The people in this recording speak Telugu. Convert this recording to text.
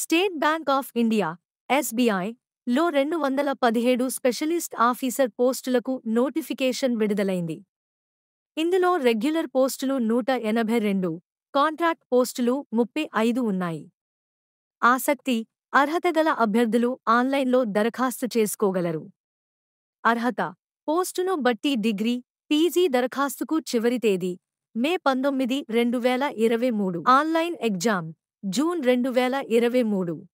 state Bank of India SBI లో రెండు వందల పదిహేడు స్పెషలిస్ట్ ఆఫీసర్ పోస్టులకు నోటిఫికేషన్ విడుదలైంది ఇందులో రెగ్యులర్ పోస్టులు నూట ఎనభై రెండు కాంట్రాక్ట్ పోస్టులు ముప్పై ఐదు ఉన్నాయి ఆసక్తి అర్హత గల అభ్యర్థులు ఆన్లైన్లో దరఖాస్తు చేసుకోగలరు అర్హత పోస్టును బట్టి డిగ్రీ పీజీ దరఖాస్తుకు చివరి తేదీ మే పంతొమ్మిది రెండు వేల ఇరవై మూడు ఆన్లైన్ ఎగ్జామ్ జూన్ రెండు వేల ఇరవై మూడు